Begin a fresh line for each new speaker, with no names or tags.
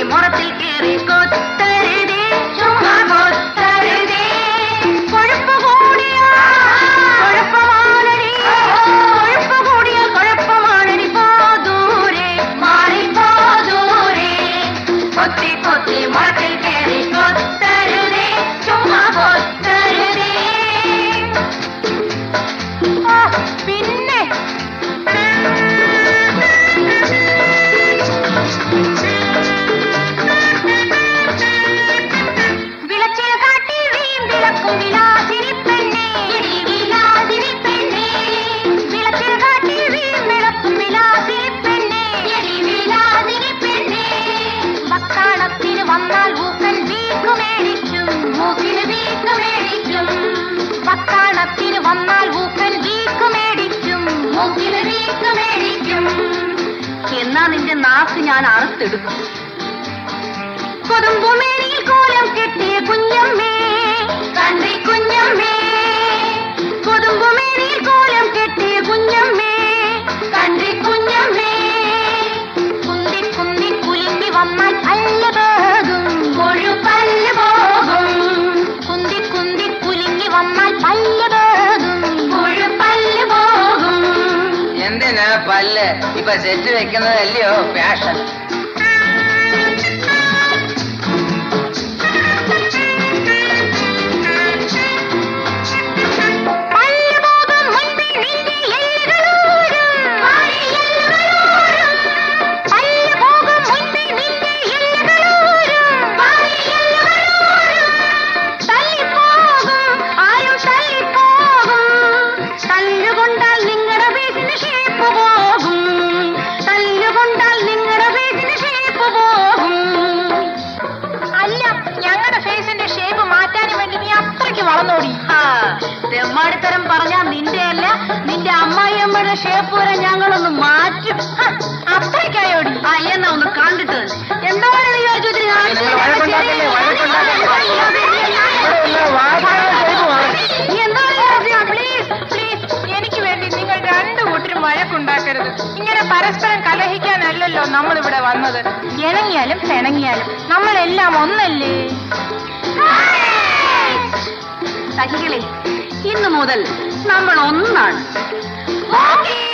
മുറത്തിൽ കേറി കൊത്തരുതേ ചുമ്മാ കൊത്തരുതേ കൊഴുപ്പ് കൂടിയ കുഴപ്പമാണടി കൊഴുപ്പ് കൂടിയ കുഴപ്പമാണടി പോ ദൂരെ മാറി പോ ദൂരെ കൊത്തി കൊത്തി മുറത്തിൽ കേറി കൊത്തരുതേ ചുമ്മാ കൊത്തരുതേ ആ, പിന്നെ വിളച്ചിൽ കാട്ടി വീമ്പിളക്കും വിലാസിനി പെണ്ണേ വിലാസിനി പെണ്ണേ വിളച്ചിൽ കാട്ടി വീമ്പിളക്കും വിലാസിനി പെണ്ണേ വിലാസിനി പെണ്ണേ മക്കാണത്തിന് വന്നാൽ ഊക്കൻ വീക്ക് മേടിക്കും മൂക്കിന് വീക്ക് മേടിക്കും മക്കാണത്തിന് വന്നാൽ ഊക്കൻ വീക്ക് മേടിക്കും മൂക്കിന് വീക്ക് മേടിക്കും എന്നാ നിന്റെ നാക്ക് ഞാൻ അറുത്തെടുക്കും കൊതുമ്പുമേനിയിൽ കോലം കെട്ടിയ കുഞ്ഞമ്മേ കണ്ടി കുഞ്ഞമ്മേ കൊതുമ്പുമേനിയിൽ കോലം കെട്ടിയ കുഞ്ഞമ്മേ കണ്ടി കുഞ്ഞമ്മേ കുന്തി കുന്തി കുലുങ്ങി വന്നാൽ പല്ല് പോകും കൊഴുപ്പല്ല് പോകും കുന്തി കുന്തി കുലുങ്ങി വന്നാൽ പല്ല് പോകും കൊഴുപ്പല്ല് പോകും
എന്തിനാ പല്ല് ഇപ്പൊ സെറ്റ് വെക്കുന്നതല്ലയോ ഫാഷൻ
പല്ല് പോകും മുൻപേ നിന്റെ എല്ലുകളൂരും. പല്ല് പോകും മുൻപേ നിന്റെ എല്ലുകളൂരും. തല്ലിപ്പോകും, ആരും തല്ലിപ്പോകും. തല്ലുകൊണ്ടാൽ നിങ്ങളുടെ വീട്ടിന് ഷേപ്പ് പോകും തല്ലുകൊണ്ടാൽ നിങ്ങളുടെ വീട്ടിന് ഷേപ്പ് പോകും അല്ല ഞങ്ങളുടെ ഫേസിന്റെ ഷേപ്പ് മാറ്റാൻ വേണ്ടി നീ അത്രയ്ക്ക് വളർന്നോടി തെമ്മാടിത്തരം പറഞ്ഞാ നിന്റെ അല്ല നിന്റെ അമ്മായിയമ്മയുടെ ഷേപ്പ് വരെ ഞങ്ങളൊന്ന് മാറ്റും ഹ, അത്രയ്ക്കായോടി ആ എന്നാ ഒന്ന് കണ്ടിട്ട് എന്താണ് വിചാരിച്ചു ഇതിന് ഞാൻ
നിങ്ങൾ വഴക്കുണ്ടാക്കല്ലേ, വഴക്കുണ്ടാക്കല്ലേ.
നീ എന്താണ് വിചാരിച്ചത്? പ്ലീസ് പ്ലീസ് എനിക്ക് വേണ്ടി നിങ്ങൾ രണ്ടു കൂട്ടരും വഴക്കുണ്ടാക്കരുത് ഇങ്ങനെ പരസ്പരം കലഹിക്കാനല്ലല്ലോ നമ്മൾ ഇവിടെ വന്നത് ഇണങ്ങിയാലും പിണങ്ങിയാലും നമ്മളെല്ലാം ഒന്നല്ലേ സഖികളെ ഇന്നു മുതൽ നമ്മൾ ഒന്നാണ്